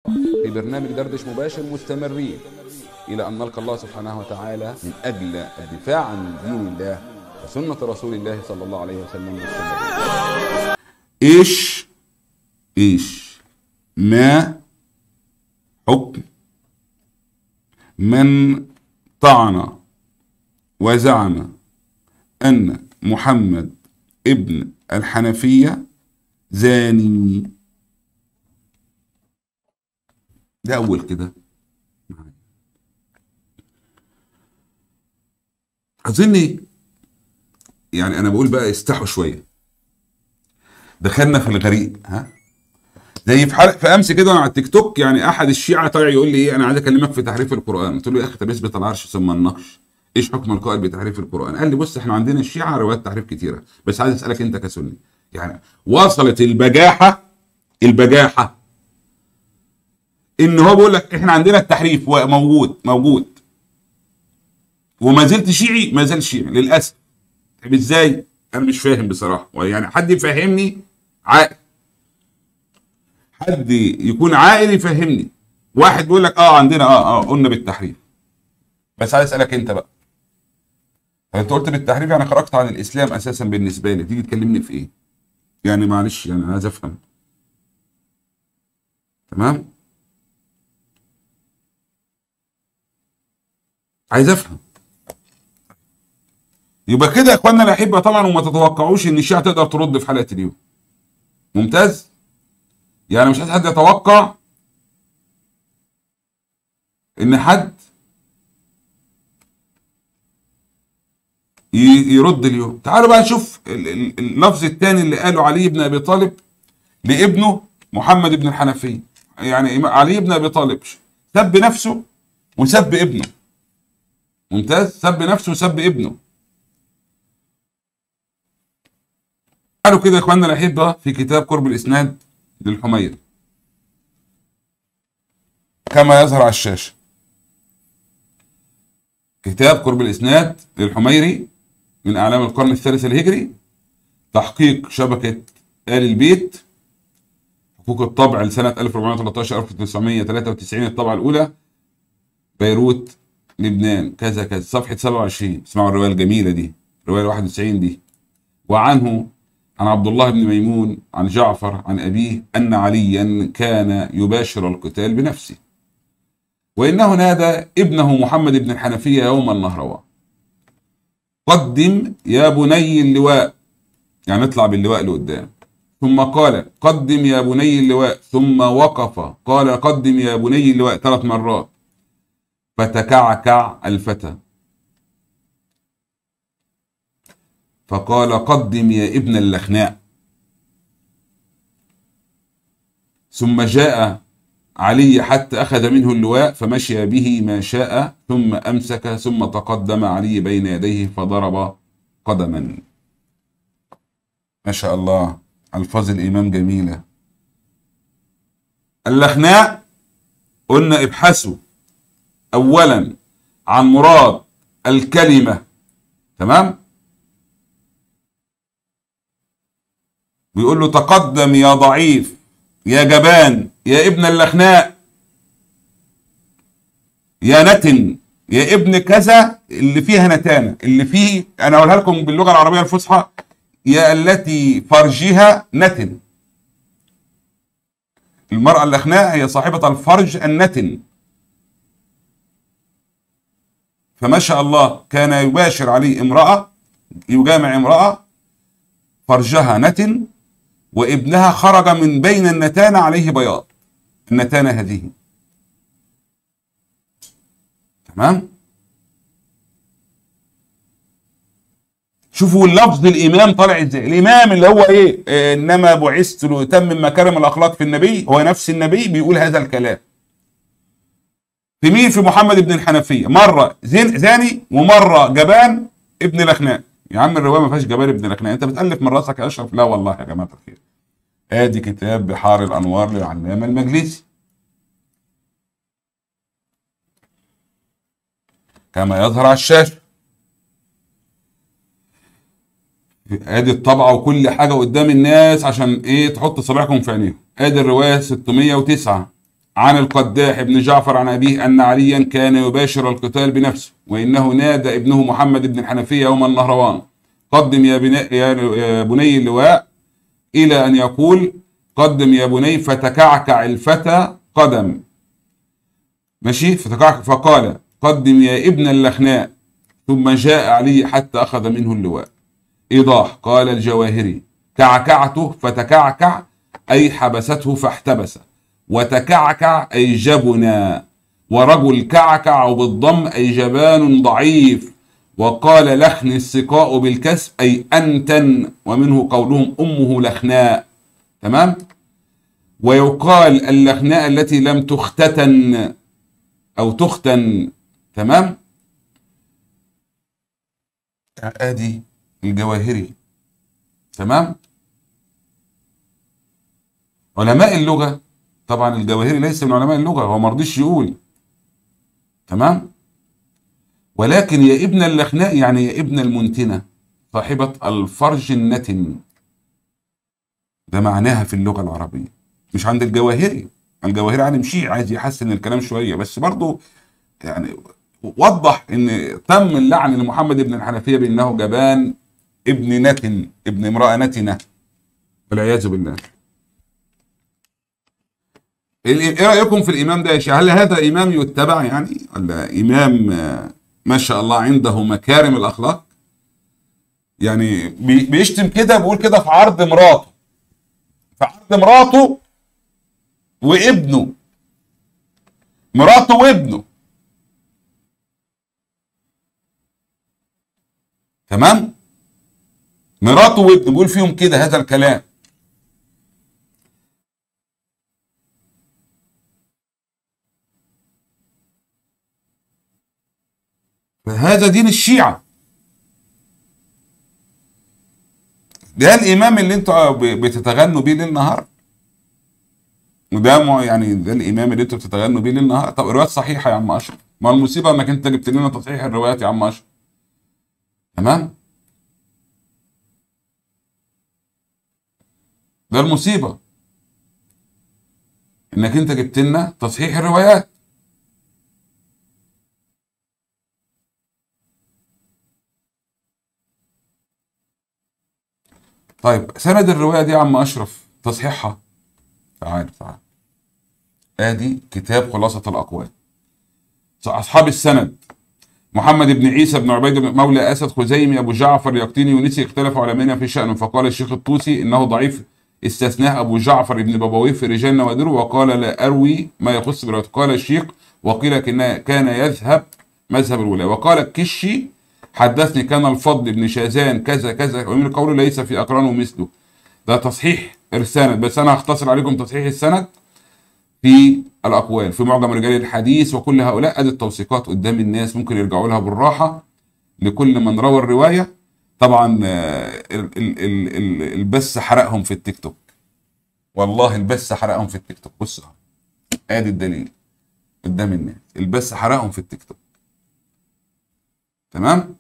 في برنامج دردش مباشر مستمرين إلى أن نلقى الله سبحانه وتعالى من أجل الدفاع عن دين الله وسنة رسول الله صلى الله عليه وسلم مستمرين ايش ايش ما حكم من طعن وزعم ان محمد ابن الحنفية زاني ده اول كده اظن يعني انا بقول بقى استحوا شويه دخلنا في الغريق ها زي في حلقه في امس كده وانا على التيك توك يعني احد الشيعه طلع يقول لي ايه انا عايز اكلمك في تحريف القران قلت له يا اخي طب اثبت العرش ثم النقش ايش حكم القائل بتحريف القران قال لي بص احنا عندنا الشيعه روايات تحريف كتيره بس عايز اسالك انت كسني يعني وصلت البجاحه البجاحه ان هو بيقول لك احنا عندنا التحريف موجود موجود وما زلت شيعي ما زال شيعي للاسف طب ازاي انا مش فاهم بصراحه يعني حد يفهمني عاقل حد يكون عاقل يفهمني واحد بيقول لك اه عندنا اه اه قلنا بالتحريف بس عايز اسالك انت بقى انت قلت بالتحريف يعني خرجت عن الاسلام اساسا بالنسبه لي تيجي تكلمني في ايه يعني معلش يعني عايز افهم تمام عايز افهم يبقى كده يا اخوانا الاحبه طبعا وما تتوقعوش ان الشيعه تقدر ترد في حلقه اليوم ممتاز يعني مش عايز حد يتوقع ان حد يرد اليوم تعالوا بقى نشوف اللفظ الثاني اللي قاله علي بن ابي طالب لابنه محمد بن الحنفيه يعني علي بن ابي طالب سب نفسه وسب ابنه ممتاز سب نفسه وسب ابنه تعالوا كده يا اخواننا الاحبه في كتاب قرب الاسناد للحميري كما يظهر على الشاشه كتاب قرب الاسناد للحميري من اعلام القرن الثالث الهجري تحقيق شبكه ال البيت حقوق الطبع لسنه 1413 1993 الطبعه الاولى بيروت لبنان كذا كذا صفحه 27 اسمعوا الروايه الجميله دي الروايه 91 دي وعنه عن عبد الله بن ميمون عن جعفر عن أبيه أن عليا كان يباشر القتال بنفسه وإنه نادى ابنه محمد بن الحنفية يوم النهروان قدم يا بني اللواء يعني اطلع باللواء لقدام ثم قال قدم يا بني اللواء ثم وقف قال قدم يا بني اللواء ثلاث مرات فتكعكع الفتى فقال قدم يا ابن اللخناء ثم جاء علي حتى أخذ منه اللواء فمشي به ما شاء ثم أمسك ثم تقدم علي بين يديه فضرب قدما ما شاء الله ألفاظ الإمام جميلة اللخناء قلنا ابحثوا أولا عن مراد الكلمة تمام بيقول له تقدم يا ضعيف يا جبان يا ابن اللخناء يا نتن يا ابن كذا اللي فيها نتانة اللي فيه انا اقولها لكم باللغه العربيه الفصحى يا التي فرجها نتن المرأة اللخناء هي صاحبة الفرج النتن فما شاء الله كان يباشر عليه امرأة يجامع امرأة فرجها نتن وابنها خرج من بين النتانة عليه بياض النتانة هذه تمام شوفوا اللفظ الامام طالع ازاي الامام اللي هو ايه آه انما بعثت لاتمم مكارم الاخلاق في النبي هو نفس النبي بيقول هذا الكلام في مين في محمد بن الحنفيه مره زين زاني ومره جبان ابن لخناء يا عم الروايه ما فيهاش جبان ابن لخناء انت بتالف من راسك يا اشرف لا والله يا جماعه الخير ادي كتاب بحار الانوار للعلامه المجلسي كما يظهر على الشاشه ادي الطبعه وكل حاجه قدام الناس عشان ايه تحط صباعكم في عينيهم ادي الروايه 609 عن القداح بن جعفر عن أبيه أن عليا كان يباشر القتال بنفسه وإنه نادى ابنه محمد بن الحنفية يوم النهروان قدم يا, بنا يا بني اللواء إلى أن يقول قدم يا بني فتكعكع الفتى قدم ماشي فتكعكع فقال قدم يا ابن اللخناء ثم جاء علي حتى أخذ منه اللواء إيضاح قال الجواهري كعكعته فتكعكع أي حبسته فاحتبس وتكعكع أي جبنا ورجل كعكع بالضم أي جبان ضعيف وقال لخن السقاء بالكسب أي أنتن ومنه قولهم أمه لخناء تمام ويقال اللخناء التي لم تختتن أو تختن تمام ادي الجواهري تمام علماء اللغه طبعا الجواهري ليس من علماء اللغه هو ما رضيش يقول تمام ولكن يا ابن اللخناء يعني يا ابن المنتنه صاحبه الفرج النتن ده معناها في اللغه العربيه مش عند الجواهري الجواهري عالم شيعي عايز يحسن الكلام شويه بس برضه يعني وضح ان تم اللعن لمحمد بن الحنفيه بانه جبان ابن نتن ابن امراه نتنه والعياذ بالله ايه رايكم في الامام ده يا شيخ هل هذا امام يتبع يعني ولا امام ما شاء الله عنده مكارم الاخلاق يعني بيشتم كده بيقول كده في عرض مراته في عرض مراته وابنه مراته وابنه تمام مراته وابنه بيقول فيهم كده هذا الكلام فهذا دين الشيعة ده الإمام اللي انتوا بتتغنوا بيه ليل نهار وده يعني ده الإمام اللي انتوا بتتغنوا بيه ليل نهار طب الروايات صحيحة يا عم أشرف ما المصيبة انك انت جبت لنا تصحيح الروايات يا عم أشرف تمام ده المصيبة انك انت جبت لنا تصحيح الروايات طيب سند الرواية دي يا عم أشرف تصحيحها تعال تعال ادي كتاب خلاصة الأقوال أصحاب السند محمد بن عيسى بن عبيد بن مولى اسد خزيمي ابو جعفر يقطيني يونسي اختلف علماء في شأنه فقال الشيخ الطوسي انه ضعيف استثناء ابو جعفر بن بابويه في رجال نوادر وقال لا اروي ما يخص بروايته قال الشيخ وقيل كان يذهب مذهب الولايه وقال الكشي حدثني كان الفضل بن شاذان كذا كذا ومن قوله ليس في اقرانه مثله ده تصحيح السند بس انا هختصر عليكم تصحيح السند في الاقوال في معجم رجال الحديث وكل هؤلاء ادي التوثيقات قدام الناس ممكن يرجعوا لها بالراحه لكل من روى الروايه طبعا ال ال ال البث حرقهم في التيك توك والله البث حرقهم في التيك توك بص ادي الدليل قدام الناس البث حرقهم في التيك توك تمام